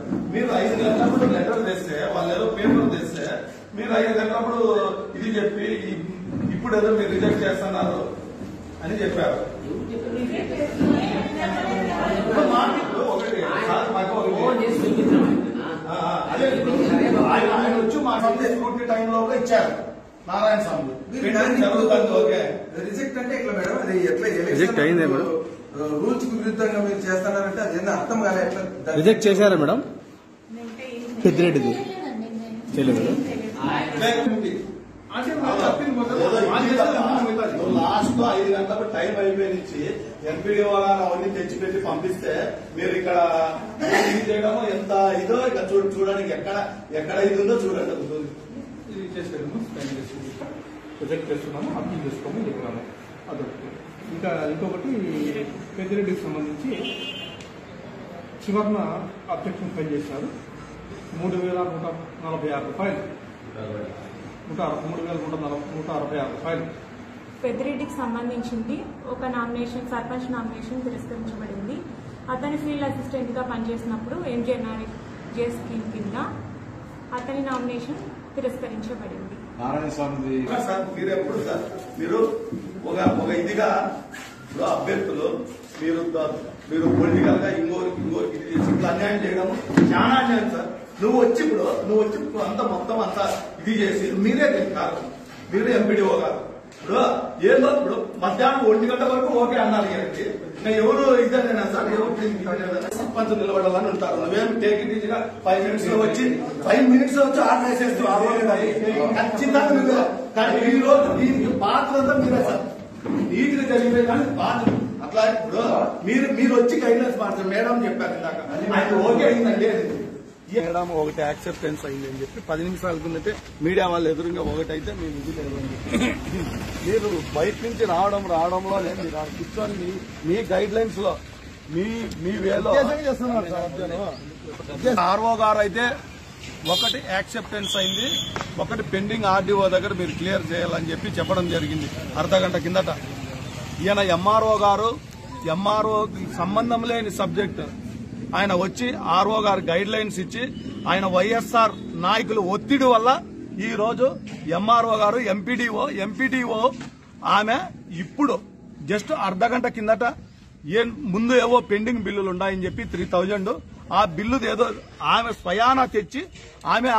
మీరు ఐదు గంటలప్పుడు లెటర్ తెస్తే వాళ్ళు ఏదో పేపర్ తెస్తే మీరు ఐదు గంటలప్పుడు ఇది చెప్పి ఈ- ఇప్పుడు ఏదో మీరు రిజెక్ట్ చేస్తున్నారు అని చెప్పారు ఇప్పుడు మాట ఇప్పుడు ఒకటి సార్ మాకు ఒకటి ఆ, ఆ, అదే ఆయన ఆయన వచ్చి మా సందేశ్ స్కూటీ టైంలో కూడా ఇచ్చారు నారాయణ స్వామి జరుగుతుంది ఓకే రిజెక్ట్ అంటే ఇట్లా మేడం అది ఎట్లా Reject అయిందే మేడం? రూల్స్ కు విరుద్ధంగా మీరు చేస్తున్నారంటే అది ఏందో అర్థం కాలే ఎట్లా దాన్ని- రిజెక్ట్ చేశారా మేడం పెద్దిరెడ్డిది చేయలేదు లాస్ట్ ఐదు గంటలకు టైం అయిపోయింది ఎంపీడీ గారు అవన్నీ తెచ్చిపెట్టి పంపిస్తే మీరు ఇక్కడ ఇది చేయడము ఎంత ఇదో ఇక చూడ చూడడానికి ఎక్కడ ఎక్కడ ఇది ఉందో చూడండి ఇది చేసేదాము స్కాన్ చేసి ప్రొజెక్ట్ చేస్తున్నాము అప్పీల్ చేసుకోమని చెప్పినాము అదొకటి ఇంకా ఇంకొకటి పెద్దిరెడ్డికి సంబంధించి చివరిన అబ్జెక్షన్ ఫైల్ చేశారు మూడు వేల నూట నలభై ఆరు రూపాయలు నూట అర- మూడు వేల నూట నలభై నూట అరవై ఆరు రూపాయలు పెద్దిరెడ్డికి సంబంధించింది ఒక నామినేషన్ సర్పంచ్ నామినేషన్ తిరస్కరించబడింది అతని ఫీల్డ్ అసిస్టెంట్ గా పనిచేసినప్పుడు ఎంజేఎన్ఆర్జే స్కీమ్ కింద అతని నామినేషన్ తిరస్కరించబడింది నారాయణ స్వామి సార్ మీరు ఎప్పుడు సార్ మీరు ఒక ఒక ఇదిగా ఇప్పుడు అభ్యర్థులు మీరు ద- మీరు పొలిటికల్ గా ఇంకో ఇంకో ఇది చేసి ఇట్లా అన్యాయం చేయడం చాలా అన్యాయం సార్ నువ్వు వచ్చి ఇప్పుడు నువ్వు వచ్చి ఇప్పుడు అంతా మొత్తం అంతా ఇది చేసి మీరే దీనికి కారణం మీరే ఎంపీడీఓ గారు ఇప్పుడు ఏందో ఇప్పుడు మధ్యాహ్నం ఒంటి గంట వరకు ఓకే అన్నారు ఇక్కడికి ఇంకా ఎవరు ఇదేనా సార్ ఎవరు దీనికి ఇదేనా? సర్పంచ్ నిలబడాలని ఉంటారు నువ్వేం టేక్ ఇట్ ఈజీగా ఫైవ్ మినిట్స్ లో వచ్చి ఫైవ్ మినిట్స్ లో వచ్చి ఆర్డర్ వేసేస్తూ ఆ రోజు ఖచ్చితంగా నువ్వే కానీ ఈ రోజు దీనికి పాత్ర అంతా మీరే సార్ నీటిగా జరిగితే కానీ బాధ్యత అట్లా ఇప్పుడు మీరు మీరు వచ్చి గైడ్లైన్స్ మార్చారు మేడం చెప్పారు ఇందాక ఆయన ఓకే అయిందండి అది. మేడం ఒకటి యాక్సెప్టెన్స్ అయింది అని చెప్పి పది నిమిషాల కిందటే మీడియా వాళ్ళు ఎదురుగా ఒకటైతే మేము ఇది లేదు అని చెప్పి మీరు బయట నుంచి రావడం రావడంలో లేదు మీరు ఆడ కూర్చొని మీ మీ గైడ్ లైన్స్ లో మీ మీ వేలో ఆర్ఓ గారు అయితే ఒకటి యాక్సెప్టెన్స్ అయింది ఒకటి పెండింగ్ ఆర్డీఓ దగ్గర మీరు క్లియర్ చేయాలని చెప్పి చెప్పడం జరిగింది అర్ధ గంట కిందట ఈయన ఎంఆర్ఓ గారు ఎంఆర్ఓ సంబంధం లేని సబ్జెక్ట్ ఆయన వచ్చి ఆర్ఓ గారు గైడ్ లైన్స్ ఇచ్చి ఆయన వైఎస్ఆర్ నాయకులు ఒత్తిడి వల్ల ఈ రోజు ఎంఆర్ఓ గారు ఎంపీడీఓ ఎంపీడీఓ ఆమె ఇప్పుడు జస్ట్ అర్ధ గంట కిందట ఏ ముందు ఏవో పెండింగ్ బిల్లులు ఉన్నాయని చెప్పి త్రీ థౌజండ్ ఆ బిల్లు ఏదో ఆమె స్వయానా తెచ్చి ఆమె